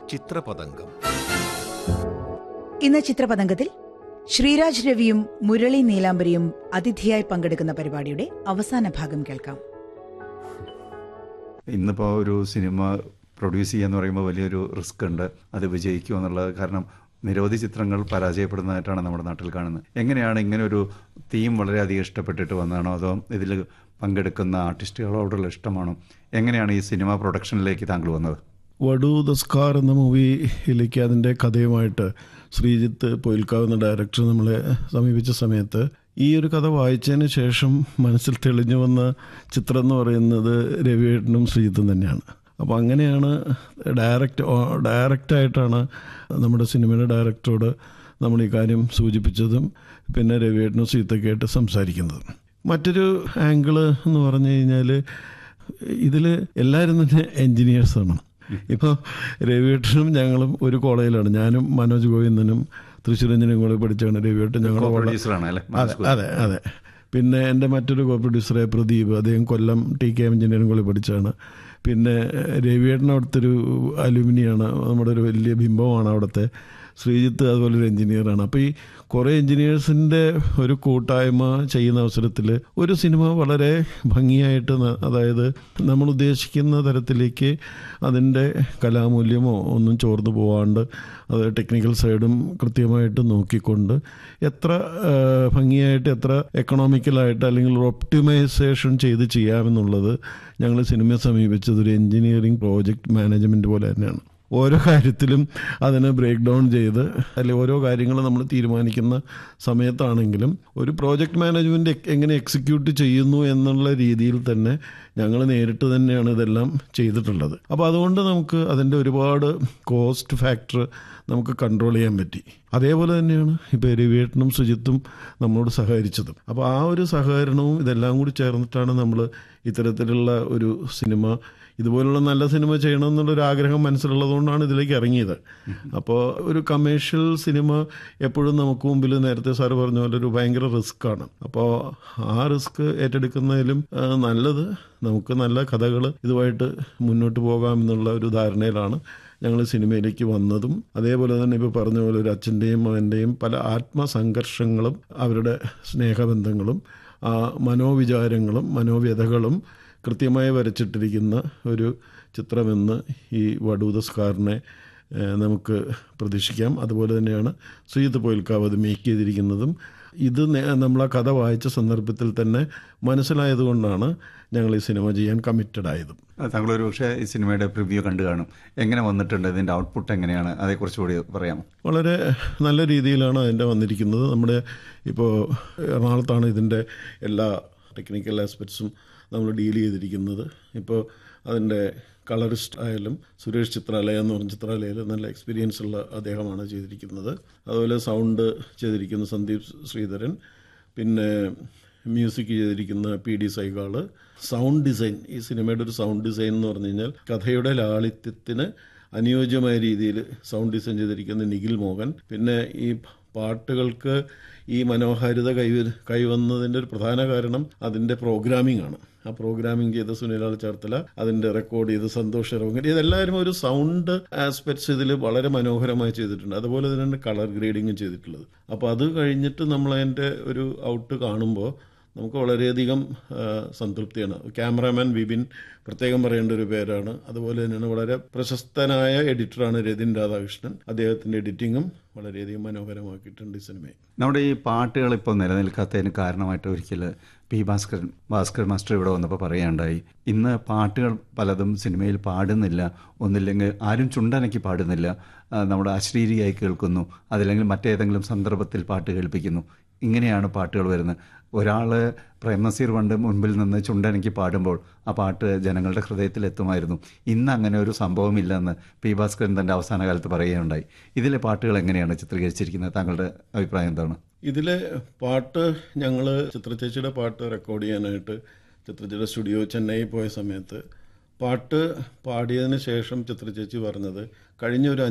ചിത്രപതംഗം ഇന്ന് ചിത്രപതംഗത്തിൽ ശ്രീരാജ് രവിയും മുരളി നീലാംബരിയും അതിഥിയായി പങ്കെടുക്കുന്ന പരിപാടിയുടെ അവസാന ഭാഗം കേൾക്കാം ഇന്നിപ്പോൾ ഒരു സിനിമ പ്രൊഡ്യൂസ് ചെയ്യുക എന്ന് പറയുമ്പോൾ വലിയൊരു റിസ്ക് ഉണ്ട് അത് വിജയിക്കുമോ എന്നുള്ളത് കാരണം നിരവധി ചിത്രങ്ങൾ പരാജയപ്പെടുന്നതായിട്ടാണ് നമ്മുടെ നാട്ടിൽ കാണുന്നത് എങ്ങനെയാണ് ഇങ്ങനെ ഒരു തീം വളരെയധികം ഇഷ്ടപ്പെട്ടിട്ട് വന്നതാണോ അതോ ഇതിൽ പങ്കെടുക്കുന്ന ആർട്ടിസ്റ്റുകളോടുള്ള ഇഷ്ടമാണോ എങ്ങനെയാണ് ഈ സിനിമ പ്രൊഡക്ഷനിലേക്ക് താങ്കൾ വന്നത് വടു ദസ്കാർ എന്ന മൂവിയിലേക്ക് അതിൻ്റെ കഥയുമായിട്ട് ശ്രീജിത്ത് പൊയിൽക്കാവ് എന്ന ഡയറക്ടർ നമ്മളെ സമീപിച്ച സമയത്ത് ഈ ഒരു കഥ വായിച്ചതിന് ശേഷം മനസ്സിൽ തെളിഞ്ഞു വന്ന ചിത്രം എന്ന് പറയുന്നത് രവിയേട്ടനും ശ്രീജിത്തും തന്നെയാണ് അപ്പോൾ അങ്ങനെയാണ് ഡയറക്റ്റ് ഡയറക്റ്റായിട്ടാണ് നമ്മുടെ സിനിമയുടെ ഡയറക്ടറോട് നമ്മൾ ഈ കാര്യം സൂചിപ്പിച്ചതും പിന്നെ രവിയേട്ടനും ശ്രീജിത്തൊക്കെ ആയിട്ട് സംസാരിക്കുന്നതും മറ്റൊരു ആംഗിള് എന്ന് പറഞ്ഞു കഴിഞ്ഞാൽ ഇതിൽ എല്ലാവരും തന്നെ എൻജിനീയേഴ്സാണ് ഇപ്പോൾ രവിയേട്ടനും ഞങ്ങളും ഒരു കോളേജിലാണ് ഞാനും മനോജ് ഗോവിന്ദനും തൃശ്ശൂർ എഞ്ചിനീയറിംഗ് കോളേജ് പഠിച്ചാണ് രവിയേട്ടൻ ഞങ്ങളുടെ കോളേജ് പ്രൊഡ്യൂസറാണ് അല്ലേ അതെ അതെ അതെ പിന്നെ എൻ്റെ മറ്റൊരു കോ പ്രൊഡ്യൂസറെ പ്രദീപ് അദ്ദേഹം Kollam T K engineering college പഠിച്ചാണ് പിന്നെ രവിയേട്ടൻ അവിടുത്തെ ഒരു അലുമിനിയാണ് നമ്മുടെ ഒരു വലിയ ബിംബമാണ് അവിടുത്തെ ശ്രീജിത്ത് അതുപോലെ ഒരു എഞ്ചിനീയറാണ് അപ്പോൾ ഈ കുറേ എഞ്ചിനീയേഴ്സിൻ്റെ ഒരു കൂട്ടായ്മ ചെയ്യുന്ന അവസരത്തിൽ ഒരു സിനിമ വളരെ ഭംഗിയായിട്ട് ന- അതായത് നമ്മൾ ഉദ്ദേശിക്കുന്ന തരത്തിലേക്ക് അതിൻ്റെ കലാമൂല്യമോ ഒന്നും ചോർന്നു പോവാണ്ട് അത് ടെക്നിക്കൽ സൈഡും കൃത്യമായിട്ട് നോക്കിക്കൊണ്ട് എത്ര ആ, ഭംഗിയായിട്ട് എത്ര എക്കണോമിക്കലായിട്ട് അല്ലെങ്കിൽ ഒപ്റ്റിമൈസേഷൻ ചെയ്ത് ചെയ്യാമെന്നുള്ളത് ഞങ്ങൾ സിനിമയെ സമീപിച്ചത് ഒരു എഞ്ചിനീയറിംഗ് പ്രോജക്റ്റ് മാനേജ്മെൻറ്റ് പോലെ തന്നെയാണ് ഓരോ കാര്യത്തിലും അതിനെ ബ്രേക്ക് ഡൗൺ ചെയ്ത് അല്ലെങ്കിൽ ഓരോ കാര്യങ്ങൾ നമ്മൾ തീരുമാനിക്കുന്ന സമയത്താണെങ്കിലും ഒരു പ്രോജക്റ്റ് മാനേജ്മെൻറ്റ് എങ്ങനെ എക്സിക്യൂട്ട് ചെയ്യുന്നു എന്നുള്ള രീതിയിൽ തന്നെ ഞങ്ങൾ നേരിട്ട് തന്നെയാണ് ഇതെല്ലാം ചെയ്തിട്ടുള്ളത് അപ്പോൾ അതുകൊണ്ട് നമുക്ക് അതിൻ്റെ ഒരുപാട് കോസ്റ്റ് ഫാക്ടർ നമുക്ക് കൺട്രോൾ ചെയ്യാൻ പറ്റി അതേപോലെ തന്നെയാണ് ഇപ്പോൾ രവിയേട്ടനും സുജിത്തും നമ്മളോട് സഹകരിച്ചതും അപ്പോൾ ആ ഒരു സഹകരണവും ഇതെല്ലാം കൂടി ചേർന്നിട്ടാണ് നമ്മൾ ഇത്തരത്തിലുള്ള ഒരു സിനിമ ഇതുപോലുള്ള നല്ല സിനിമ ചെയ്യണമെന്നുള്ളൊരു ആഗ്രഹം മനസ്സിലുള്ളതുകൊണ്ടാണ് ഇതിലേക്ക് ഇറങ്ങിയത് അപ്പോൾ ഒരു കമേഴ്ഷ്യൽ സിനിമ എപ്പോഴും നമുക്ക് മുമ്പിൽ നേരത്തെ സാറ് പറഞ്ഞ പോലെ ഒരു ഭയങ്കര റിസ്ക്കാണ് അപ്പോൾ ആ റിസ്ക് ഏറ്റെടുക്കുന്നതിലും ആ, നല്ലത് നമുക്ക് നല്ല കഥകൾ ഇതുമായിട്ട് മുന്നോട്ട് പോകാം എന്നുള്ള ഒരു ധാരണയിലാണ് ഞങ്ങൾ സിനിമയിലേക്ക് വന്നതും അതേപോലെ തന്നെ ഇപ്പോൾ പറഞ്ഞ പോലെ ഒരു അച്ഛൻ്റെയും മകൻ്റെയും പല ആത്മസംഘർഷങ്ങളും അവരുടെ സ്നേഹബന്ധങ്ങളും ആ മനോവിചാരങ്ങളും മനോവ്യതകളും കൃത്യമായി വരച്ചിട്ടിരിക്കുന്ന ഒരു ചിത്രമെന്ന് ഈ വടൂതസ്കാറിനെ ഏഹ്, നമുക്ക് പ്രതീക്ഷിക്കാം അതുപോലെ തന്നെയാണ് ശ്രീജിത്ത് പോയിൽക്കാവ് അത് മേക്ക് ചെയ്തിരിക്കുന്നതും ഇത് നേ- നമ്മൾ ആ കഥ വായിച്ച സന്ദർഭത്തിൽ തന്നെ മനസ്സിലായതുകൊണ്ടാണ് ഞങ്ങൾ ഈ സിനിമ ചെയ്യാൻ കമ്മിറ്റഡ് ആയതും താങ്കൾ ഒരു പക്ഷേ ഈ സിനിമയുടെ പ്രിവ്യൂ കണ്ടു കാണും എങ്ങനെ വന്നിട്ടുണ്ട് ഇതിൻ്റെ ഔട്ട്പുട്ട് എങ്ങനെയാണ് അതേക്കുറിച്ച് കൂടി പറയാമോ വളരെ നല്ല രീതിയിലാണ് അതിൻ്റെ വന്നിരിക്കുന്നത് നമ്മുടെ ഇപ്പോൾ എറണാകുളത്താണ് ഇതിൻ്റെ എല്ലാ ടെക്നിക്കൽ ആസ്പെക്ട്സും നമ്മൾ ഡീൽ ചെയ്തിരിക്കുന്നത് ഇപ്പോൾ അതിൻ്റെ കളറിസ്റ്റ് ആയാലും സുരേഷ് ചിത്രാലയ എന്ന് പറഞ്ഞ ചിത്രാലയയിൽ നല്ല എക്സ്പീരിയൻസ് ഉള്ള അദ്ദേഹമാണ് ചെയ്തിരിക്കുന്നത് അതുപോലെ സൗണ്ട് ചെയ്തിരിക്കുന്ന സന്ദീപ് ശ്രീധരൻ പിന്നെ മ്യൂസിക് ചെയ്തിരിക്കുന്ന P D Saigal sound design ഈ സിനിമയുടെ ഒരു സൗണ്ട് ഡിസൈൻ എന്ന് പറഞ്ഞു കഴിഞ്ഞാൽ കഥയുടെ ലാളിത്യത്തിന് അനുയോജ്യമായ രീതിയിൽ സൗണ്ട് ഡിസൈൻ ചെയ്തിരിക്കുന്ന നിഖിൽ മോഹൻ പിന്നെ ഈ പാട്ടുകൾക്ക് ഈ മനോഹാരിത കൈ കൈവന്നതിൻ്റെ ഒരു പ്രധാന കാരണം അതിൻ്റെ പ്രോഗ്രാമിംഗ് ആണ് ആ പ്രോഗ്രാമിംഗ് ചെയ്ത സുനിലാൽ ചേർത്തല അതിൻ്റെ റെക്കോർഡ് ചെയ്ത് സന്തോഷ് ഇറങ്ങി ഇതെല്ലാവരും ഒരു സൗണ്ട് ആസ്പെക്ട്സ് ഇതിൽ വളരെ മനോഹരമായി ചെയ്തിട്ടുണ്ട് അതുപോലെ തന്നെയാണ് കളർ ഗ്രേഡിങ്ങും ചെയ്തിട്ടുള്ളത് അപ്പോൾ അത് കഴിഞ്ഞിട്ട് നമ്മൾ അതിൻ്റെ ഒരു ഔട്ട് കാണുമ്പോൾ നമുക്ക് വളരെയധികം ആ, സംതൃപ്തിയാണ് ക്യാമറാമാൻ വിപിൻ പ്രത്യേകം പറയേണ്ട ഒരു പേരാണ് അതുപോലെ തന്നെയാണ് വളരെ പ്രശസ്തനായ എഡിറ്ററാണ് രതിൻ രാധാകൃഷ്ണൻ അദ്ദേഹത്തിൻ്റെ എഡിറ്റിങ്ങും വളരെയധികം മനോഹരമാക്കിയിട്ടുണ്ട് ഈ സിനിമയെ നമ്മുടെ ഈ പാട്ടുകൾ ഇപ്പോൾ നിലനിൽക്കാത്തതിന് കാരണമായിട്ട് ഒരിക്കൽ പി ഭാസ്കരൻ ഭാസ്കർ മാസ്റ്റർ ഇവിടെ വന്നപ്പോൾ പറയുകയുണ്ടായി ഇന്ന് പാട്ടുകൾ പലതും സിനിമയിൽ പാടുന്നില്ല ഒന്നില്ലെങ്കിൽ ആരും ചുണ്ടനക്കി പാടുന്നില്ല ആ, നമ്മുടെ അശ്ലീലിയായി കേൾക്കുന്നു അതല്ലെങ്കിൽ മറ്റേതെങ്കിലും സന്ദർഭത്തിൽ പാട്ട് കേൾപ്പിക്കുന്നു ഇങ്ങനെയാണ് പാട്ടുകൾ വരുന്നത് ഒരാൾ പ്രേംനസീർ പണ്ട് മുൻപിൽ നിന്ന് ചുണ്ടനക്കി പാടുമ്പോൾ ആ പാട്ട് ജനങ്ങളുടെ ഹൃദയത്തിൽ എത്തുമായിരുന്നു ഇന്ന് അങ്ങനെ ഒരു സംഭവമില്ലെന്ന് പി ഭാസ്കരൻ തൻ്റെ അവസാന കാലത്ത് പറയുകയുണ്ടായി ഇതിലെ പാട്ടുകൾ എങ്ങനെയാണ് ചിത്രീകരിച്ചിരിക്കുന്നത് താങ്കളുടെ അഭിപ്രായം എന്താണ് ഇതിലെ പാട്ട് ഞങ്ങൾ ചിത്രചേച്ചിയുടെ പാട്ട് റെക്കോർഡ് ചെയ്യാനായിട്ട് ചിത്രചേച്ചിയുടെ സ്റ്റുഡിയോ ചെന്നൈ പോയ സമയത്ത് പാട്ട് പാടിയതിന് ശേഷം ചിത്രചേച്ചി പറഞ്ഞത് കഴിഞ്ഞ ഒരു